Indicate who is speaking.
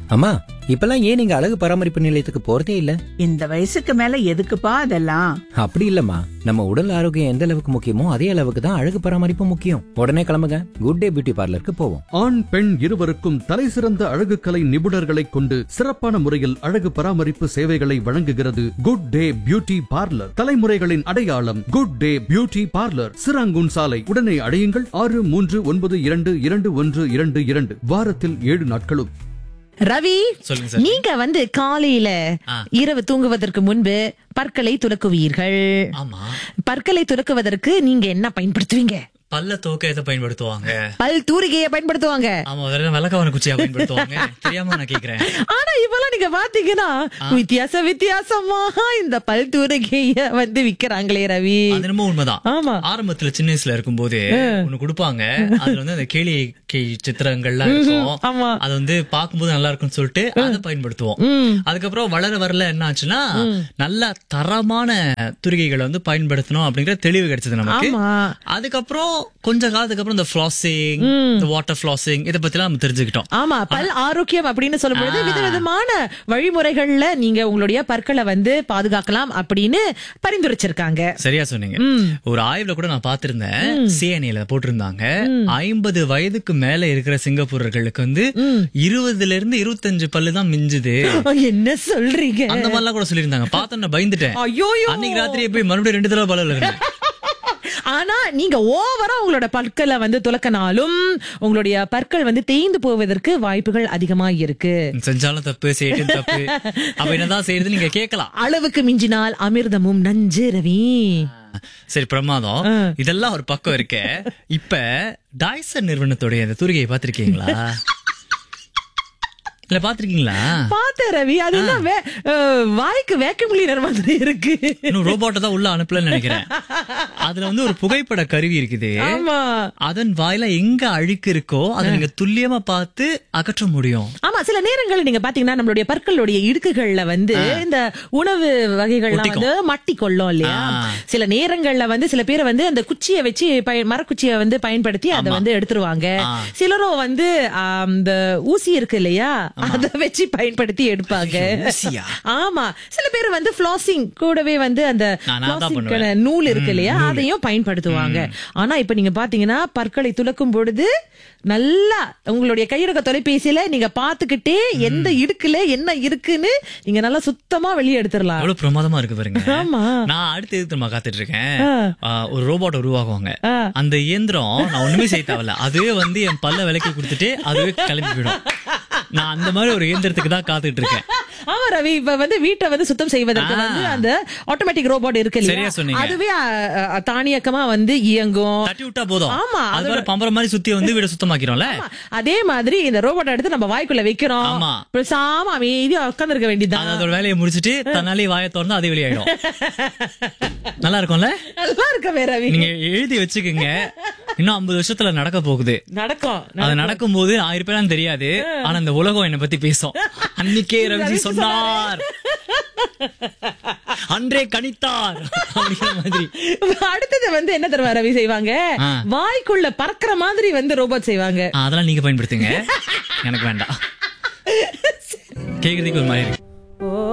Speaker 1: அம்மா இப்பெல்லாம் ஏன் நீங்க அழகு பராமரிப்பு நிலையத்துக்கு போறதே இல்ல
Speaker 2: இந்த வயசுக்கு மேல எதுக்குப்பா அதெல்லாம்
Speaker 1: அப்படி இல்லம்மா நம்ம உடல் ஆரோக்கியம் எந்த அளவுக்கு முக்கியமோ அதே அளவுக்கு தான் அழகு பராமரிப்பு முக்கியம் உடனே கிளம்புங்க குட் டே பியூட்டி பார்லருக்கு போவோம்
Speaker 3: ஆண் பெண் இருவருக்கும் தலைசிறந்த அழகுக்கலை நிபுணர்களை கொண்டு சிறப்பான முறையில் அழகு பராமரிப்பு சேவைகளை வழங்குகிறது குட் டே பியூட்டி பார்லர் தலைமுறைகளின் அடையாளம் good day beauty parlour Serangoon சாலை உடனே அடையுங்கள் ஆறு மூன்று ஒன்பது இரண்டு இரண்டு ஒன்று இரண்டு இரண்டு வாரத்தில் ஏழு நாட்களும்
Speaker 4: ரவி
Speaker 5: சொல்லுங்க சார்
Speaker 4: நீங்க வந்து காலையில
Speaker 5: ஆ.
Speaker 4: இரவு தூங்குவதற்கு முன்பு பற்களை துலக்குவீர்கள்
Speaker 5: ஆமா
Speaker 4: பற்களை துலக்குவதற்கு நீங்க என்ன பயன்படுத்துவீங்க
Speaker 5: பல்ல தோக்க எதை பயன்படுத்துவாங்க
Speaker 4: பல் தூரிகையை பயன்படுத்துவாங்க
Speaker 5: ஆமா வேற விளக்கவன குச்சியா பயன்படுத்துவாங்க தெரியாம நான் கேக்குறேன்
Speaker 4: ஆனா இப்பெல்லாம் நீங்க பாத்தீங்கன்னா வித்தியாச வித்தியாசமா இந்த பல் தூரிகைய வந்து விக்கிறாங்களே ரவி
Speaker 5: அது என்னமோ உண்மைதான்
Speaker 4: ஆமா.
Speaker 5: ஆரம்பத்துல சின்ன வயசுல இருக்கும்போது ஒண்ணு கொடுப்பாங்க அதுல வந்து அந்த கேலி கை சித்திரங்கள்லாம் இருக்கும்
Speaker 4: ஆமா.
Speaker 5: அது வந்து பார்க்கும்போது நல்லா இருக்கும்னு சொல்லிட்டு அதை பயன்படுத்துவோம் அதுக்கப்புறம் வளர வரல என்ன ஆச்சுன்னா நல்ல தரமான துரிகைகளை வந்து பயன்படுத்தணும் அப்படிங்கிற தெளிவு கிடைச்சது நமக்கு
Speaker 4: ஆமா
Speaker 5: அதுக்கப்புறம் கொஞ்ச காலத்துக்கு அப்புறம் இந்த ஃபிளாசிங் இந்த வாட்டர் ஃபிளாசிங் இதை பத்தி நம்ம தெரிஞ்சுக்கிட்டோம்
Speaker 4: ஆமா பல் ஆரோக்கியம் அப்படின்னு சொல்லும் பொழுது விதவிதமான வழிமுறைகள்ல நீங்க உங்களுடைய பற்களை வந்து பாதுகாக்கலாம் அப்படின்னு பரிந்துரைச்சிருக்காங்க
Speaker 5: சரியா சொன்னீங்க ஒரு ஆய்வுல கூட நான் பார்த்திருந்தேன் சிஎன்ஏல போட்டிருந்தாங்க ஐம்பது வயதுக்கு மேல இருக்கிற சிங்கப்பூரர்களுக்கு வந்து இருபதுல இருந்து இருபத்தஞ்சு பல்லு தான் மிஞ்சுது
Speaker 4: என்ன சொல்றீங்க
Speaker 5: அந்த மாதிரிலாம் கூட சொல்லியிருந்தாங்க பார்த்தோம் நான் பயந்துட்டேன்
Speaker 4: ஐயோயோ
Speaker 5: அன்னைக்கு ராத்திரி போய் மறுபடியும் ரெண்டு தடவை பல்ல விளக்குனேன்.
Speaker 4: ஆனா நீங்க ஓவரா உங்களோட பற்களை வந்து துலக்கினாலும் உங்களுடைய பற்கள் வந்து தேய்ந்து போவதற்கு வாய்ப்புகள் அதிகமா இருக்கு
Speaker 5: செஞ்சாலும் தப்பு செய்யட்டும் தப்பு அப்ப என்னதான் செய்யறது நீங்க கேட்கலாம்
Speaker 4: அளவுக்கு மிஞ்சினால் அமிர்தமும் நஞ்சு ரவி
Speaker 5: சரி பிரமாதம் இதெல்லாம் ஒரு பக்கம் இருக்க இப்ப டாய்சன் நிறுவனத்துடைய அந்த தூரிகையை பார்த்திருக்கீங்களா இல்ல பாத்திருக்கீங்களா
Speaker 4: பார்த்த ரவி அது என்ன வே- அஹ், வாய்க்கு வேக்கம் கிளீனர் மாதிரி இருக்கு
Speaker 5: இன்னும் ரோபோட்டை தான் உள்ள அனுப்பலன்னு நினைக்கிறேன் அதுல வந்து ஒரு புகைப்பட கருவி இருக்குது
Speaker 4: ஆமா
Speaker 5: அதன் வாயில எங்க அழுக்கு இருக்கோ அதை நீங்க துல்லியமா பார்த்து அகற்ற முடியும்
Speaker 4: ஆமா சில நேரங்கள்ல நீங்க பாத்தீங்கன்னா நம்மளுடைய பற்களுடைய இடுக்குகள்ல வந்து இந்த உணவு வகைகள்லாம்
Speaker 5: ஒட்டிக்கும்.
Speaker 4: வந்து மட்டி கொள்ளும் இல்லையா
Speaker 5: ஆ.
Speaker 4: சில நேரங்கள்ல வந்து சில பேர் வந்து அந்த குச்சியை வச்சு பய- மரக்குச்சியை வந்து பயன்படுத்தி அதை வந்து எடுத்துருவாங்க
Speaker 5: ஆ.
Speaker 4: சிலரும் வந்து ஆம், இந்த ஊசி இருக்கு இல்லையா அத வச்சு பயன்படுத்தி எடுப்பாங்க
Speaker 5: ஊசியா?
Speaker 4: ஆமா சில பேர் வந்து ஃபிளாசிங் கூடவே வந்து அந்த
Speaker 5: நான் நான் தான்
Speaker 4: flossing-க்கான
Speaker 5: பண்ணுவேன்.
Speaker 4: நூல் இருக்கு இல்லையா அதையும் பயன்படுத்துவாங்க ஆனா இப்ப நீங்க பாத்தீங்கன்னா பற்களை துலக்கும் பொழுது நல்லா உங்களுடைய கையடக்க தொலைபேசியில நீங்க பாத்துக்கிட்டே எந்த இடுக்குல என்ன இருக்குன்னு நீங்க நல்லா சுத்தமா வெளியே எடுத்துடலாம்
Speaker 5: எவ்வளவு பிரமாதமா இருக்கு பாருங்க
Speaker 4: ஆமா.
Speaker 5: நான் அடுத்து எதுக்கு தெரியுமா காத்துட்டு இருக்கேன்
Speaker 4: ஆ.
Speaker 5: ஆ, ஒரு ரோபோட் உருவாக்குவாங்க
Speaker 4: ஆ.
Speaker 5: அந்த இயந்திரம் நான் ஒண்ணுமே செய்ய தேவையில்ல அதுவே வந்து என் பல்ல விலைக்கு கொடுத்துட்டு அதுவே கிளம்பி போயிடும் நான் அந்த மாதிரி ஒரு இயந்திரத்துக்கு தான் காத்துட்டு இருக்கேன்
Speaker 4: ஆமா ரவி இப்ப வந்து வீட்டை வந்து சுத்தம் செய்வதற்கு
Speaker 5: ஆ.
Speaker 4: வந்து அந்த ஆட்டோமேட்டிக் ரோபோட் இருக்கு இல்லையா
Speaker 5: சரியா சொன்னீங்க.
Speaker 4: அதுவே அ, அ, தானியக்கமா வந்து இயங்கும்
Speaker 5: தட்டி விட்டா போதும்
Speaker 4: ஆமா,
Speaker 5: அது
Speaker 4: அதோட-
Speaker 5: மாதிரி பம்பர மாதிரி சுத்தி வந்து வீட சுத்தமாக்கிறோம்ல
Speaker 4: ஆமா. அதே மாதிரி இந்த ரோபோட் எடுத்து நம்ம வாய்க்குள்ள வைக்கிறோம்
Speaker 5: ஆமா.
Speaker 4: பேசாம அமைதியா உட்கார்ந்து
Speaker 5: அது
Speaker 4: வேண்டியதுதான்
Speaker 5: அதோட வேலையை முடிச்சிட்டு தன்னாலே வாயை திறந்து அதே வெளியாயிடும் நல்லா இருக்கும்ல
Speaker 4: நல்லா இருக்க ரவி
Speaker 5: நீங்க எழுதி வச்சுக்கோங்க இன்னும் ஐம்பது வருஷத்துல நடக்க போகுது
Speaker 4: நடக்கும்
Speaker 5: அது நடக்கும்போது ஆயிரம் பேர் தெரியாது ஆனா இந்த உலகம் என்ன பத்தி பேசும் அன்னைக்கே ரவிஜி சொன்னார் அன்றே கணித்தார் அப்படிங்கிற மாதிரி
Speaker 4: அடுத்தது வந்து என்ன தருவா ரவி செய்வாங்க
Speaker 5: ஆ.
Speaker 4: வாய்க்குள்ள பறக்கிற மாதிரி வந்து ரோபோட் செய்வாங்க
Speaker 5: ஆ, அதெல்லாம் நீங்க பயன்படுத்துங்க எனக்கு வேண்டாம் கேக்குறதுக்கு ஒரு மாதிரி இருக்கு